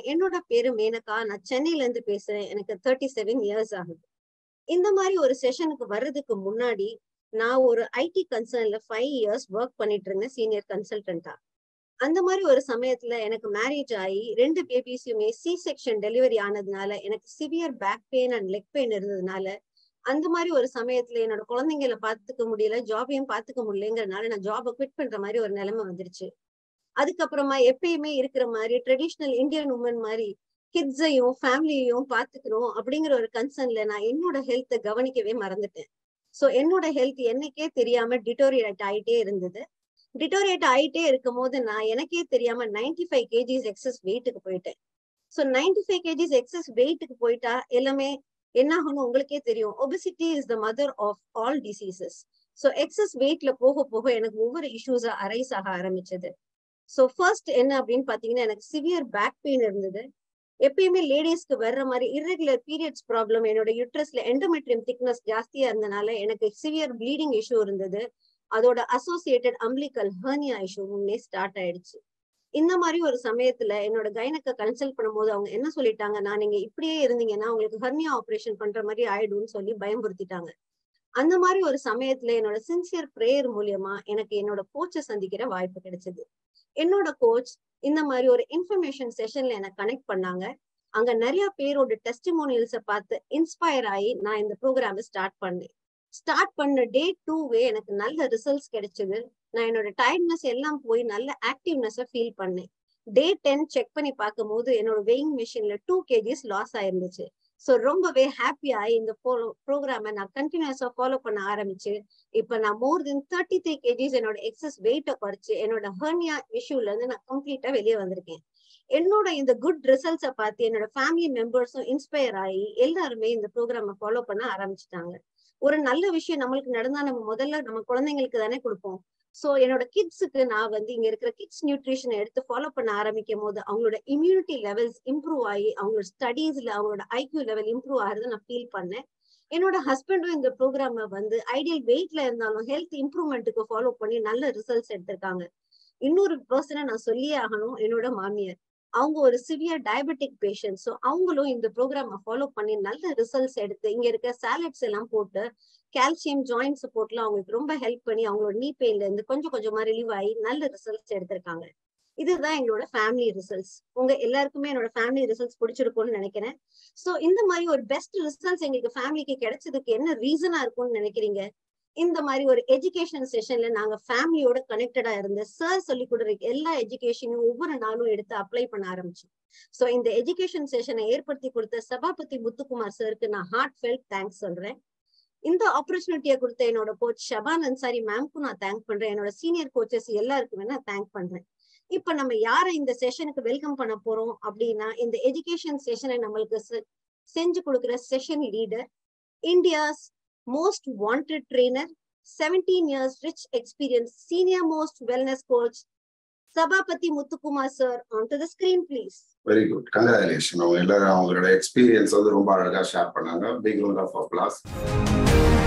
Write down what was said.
என்னோட பேரு மேனகா நான் சென்னையில இருந்து பேசுறேன் எனக்கு தேர்ட்டி செவன் இயர்ஸ் ஆகுது இந்த மாதிரி ஒரு செஷனுக்கு வர்றதுக்கு முன்னாடி நான் ஒரு ஐடி கன்சர்ன்ல ஃபைவ் இயர்ஸ் ஒர்க் பண்ணிட்டு இருந்தேன் சீனியர் கன்சல்டன்டா அந்த மாதிரி ஒரு சமயத்துல எனக்கு மேரேஜ் ஆகி ரெண்டு பேபிஸுமே சி செக்ஷன் டெலிவரி ஆனதுனால எனக்கு severe back pain and leg pain இருந்ததுனால அந்த மாதிரி ஒரு சமயத்துல என்னோட குழந்தைங்களை பாத்துக்க முடியல ஜாபையும் பாத்துக்க முடியலங்கிறதுனால நான் ஜாபை குவிட் பண்ற மாதிரி ஒரு நிலைமை வந்துருச்சு அதுக்கப்புறமா எப்பயுமே இருக்கிற மாதிரி ட்ரெடிஷ்னல் இந்தியன் உமன் மாதிரி கிட்ஸையும் ஃபேமிலியையும் பாத்துக்கணும் அப்படிங்கிற ஒரு கன்சர்ன்ல நான் என்னோட ஹெல்த்தை கவனிக்கவே மறந்துட்டேன் சோ என்னோட ஹெல்த் என்னைக்கே தெரியாம டிட்டோரியேட் ஆயிட்டே இருந்தது டிட்டோரியேட் ஆயிட்டே இருக்கும் போது நான் எனக்கே தெரியாம நைன்டி ஃபைவ் கேஜிஸ் எக்ஸஸ் வெயிட்டுக்கு போயிட்டேன் so ninety five kgs excess வெயிட்டுக்கு போயிட்டா எல்லாமே என்ன ஆகணும் உங்களுக்கே தெரியும் obesity is the mother of all diseases so excess வெயிட்ல போக போக எனக்கு ஒவ்வொரு இஷ்யூஸா அரைஸ் ஆக ஆரம்பிச்சது ஸோ ஃபர்ஸ்ட் என்ன அப்படின்னு பாத்தீங்கன்னா எனக்கு சிவியர் பேக் பெயின் இருந்தது எப்பயுமே லேடிஸ்க்கு வர்ற மாதிரி இர்ரெகுலர் பீரியட்ஸ் ப்ராப்ளம் என்னோட யூட்ரஸ்ல எண்டோமெட்ரியம் திக்னஸ் ஜாஸ்தியா இருந்தனால எனக்கு சிவியர் ப்ளீடிங் இஷ்யூ இருந்தது அதோட அசோசியேட்டட் அம்பிளிக்கல் ஹர்னியா இஷ்யூமே ஸ்டார்ட் ஆயிடுச்சு இந்த மாதிரி ஒரு சமயத்துல என்னோட கைனக்க கன்சல்ட் பண்ணும்போது அவங்க என்ன சொல்லிட்டாங்க நான் நீங்க இப்படியே இருந்தீங்கன்னா உங்களுக்கு ஹர்னியா ஆபரேஷன் பண்ற மாதிரி ஆயிடும்னு சொல்லி பயம்படுத்திட்டாங்க அந்த மாதிரி ஒரு சமயத்துல என்னோட சின்சியர் பிரேயர் மூலியமா எனக்கு என்னோட கோச்சை சந்திக்கிற வாய்ப்பு கிடைச்சது என்னோட கோச் இந்த மாதிரி ஒரு இன்ஃபர்மேஷன் செஷன்ல எனக்கு கனெக்ட் பண்ணாங்க அங்க நிறைய பேரோட டெஸ்டிமோனியல்ஸை பார்த்து இன்ஸ்பயர் ஆகி நான் இந்த ப்ரோக்ராமை ஸ்டார்ட் பண்ணேன் ஸ்டார்ட் பண்ண டே டூவே எனக்கு நல்ல ரிசல்ட்ஸ் கிடைச்சது நான் என்னோட டயர்ட்னஸ் எல்லாம் போய் நல்ல ஆக்டிவ்னஸை ஃபீல் பண்ணேன் டே டென் செக் பண்ணி பார்க்கும் போது என்னோட வெயிங் மிஷின்ல டூ கேஜிஸ் லாஸ் ஆயிருந்துச்சு ஸோ ரொம்பவே ஹாப்பியாகி இந்த ப்ரோக்ராமை நான் கண்டினியூஸா ஃபாலோ பண்ண ஆரம்பிச்சு இப்ப நான் more then thirty three kgs என்னோட எக்ஸஸ் வெயிட்டை குறைச்சு என்னோட ஹர்னியா இஷ்யூல இருந்து நான் கம்ப்ளீட்டா வெளியே வந்திருக்கேன் என்னோட இந்த குட் ரிசல்ட்ஸை பார்த்து என்னோட ஃபேமிலி மெம்பர்ஸும் இன்ஸ்பயர் ஆகி எல்லாருமே இந்த ப்ரோக்ராமை ஃபாலோ பண்ண ஆரம்பிச்சிட்டாங்க ஒரு நல்ல விஷயம் நம்மளுக்கு நடந்தா நம்ம முதல்ல நம்ம குழந்தைங்களுக்கு தானே கொடுப்போம் சோ என்னோட கிட்ஸுக்கு நான் வந்து இங்க இருக்கிற கிட்ஸ் நியூட்ரிஷனை எடுத்து ஃபாலோ பண்ண ஆரம்பிக்கும் போது அவங்களோட இம்யூனிட்டி லெவல்ஸ் இம்ப்ரூவ் ஆகி அவங்களோட ஸ்டடீஸ்ல அவங்களோட ஐக்யூ லெவல் இம்ப்ரூவ் ஆகிறத நான் ஃபீல் பண்ணேன் என்னோட ஹஸ்பண்டும் இந்த ப்ரோக்ராம வந்து ஐடியல் வெயிட்ல இருந்தாலும் ஹெல்த் இம்ப்ரூவ்மெண்ட்டுக்கு ஃபாலோ பண்ணி நல்ல ரிசல்ட்ஸ் எடுத்திருக்காங்க இன்னொரு பர்சனை நான் சொல்லியே ஆகணும் என்னோட மாமியார் அவங்க ஒரு சிவியர் டயபெட்டிக் பேஷண்ட் ஸோ அவங்களும் இந்த ப்ரோக்ராமை ஃபாலோ பண்ணி நல்ல ரிசல்ட்ஸ் எடுத்து இங்க இருக்க சாலட்ஸ் எல்லாம் போட்டு கால்சியம் ஜாயிண்ட் சப்போர்ட்ல அவங்களுக்கு ரொம்ப ஹெல்ப் பண்ணி அவங்களோட நீ பெயின்ல இருந்து கொஞ்சம் கொஞ்சமா ரிலீவ் ஆகி நல்ல ரிசல்ட்ஸ் எடுத்திருக்காங்க இதுதான் எங்களோட ஃபேமிலி ரிசல்ட்ஸ் உங்க எல்லாருக்குமே என்னோட ஃபேமிலி ரிசல்ட்ஸ் பிடிச்சிருக்கும்னு நினைக்கிறேன் சோ இந்த மாதிரி ஒரு பெஸ்ட் ரிசல்ட்ஸ் எங்களுக்கு ஃபேமிலிக்கு கிடைச்சதுக்கு என்ன ரீசனா இருக்கும்னு நினைக்கிறீங்க இந்த மாதிரி ஒரு எஜுகேஷன் செஷன்ல நாங்க ஃபேமிலியோட கனெக்டடா இருந்து சார் சொல்லி கொடுக்குற எல்லா எஜுகேஷனையும் ஒவ்வொரு நாளும் எடுத்து அப்ளை பண்ண ஆரம்பிச்சோம் சோ இந்த எஜுகேஷன் செஷனை ஏற்படுத்தி கொடுத்த சபாபதி முத்துக்குமார் சாருக்கு நான் ஹார்ட் ஃபெல்ட் தேங்க்ஸ் சொல்றேன் இந்த ஆப்பர்ச்சுனிட்டியை கொடுத்த என்னோட கோச் ஷபான் அன்சாரி மேம்க்கும் நான் தேங்க் பண்றேன் என்னோட சீனியர் கோச்சஸ் எல்லாருக்குமே நான் தேங்க் பண்றேன் இப்ப நம்ம யாரை இந்த செஷனுக்கு வெல்கம் பண்ண போறோம் அப்படின்னா இந்த எஜுகேஷன் செஷனை நம்மளுக்கு செஞ்சு கொடுக்குற session leader India's most wanted trainer, 17 years rich experience, senior most wellness coach, Sabapati Muthukumar sir, onto the screen, please. Very good congratulation அவங்க எல்லாரும் அவங்களோட எக்ஸ்பீரியன்ஸ் வந்து ரொம்ப அழகா ஷேர் பண்ணாங்க பிக் ரவுண்ட் ஆஃப் அப்ளாஸ்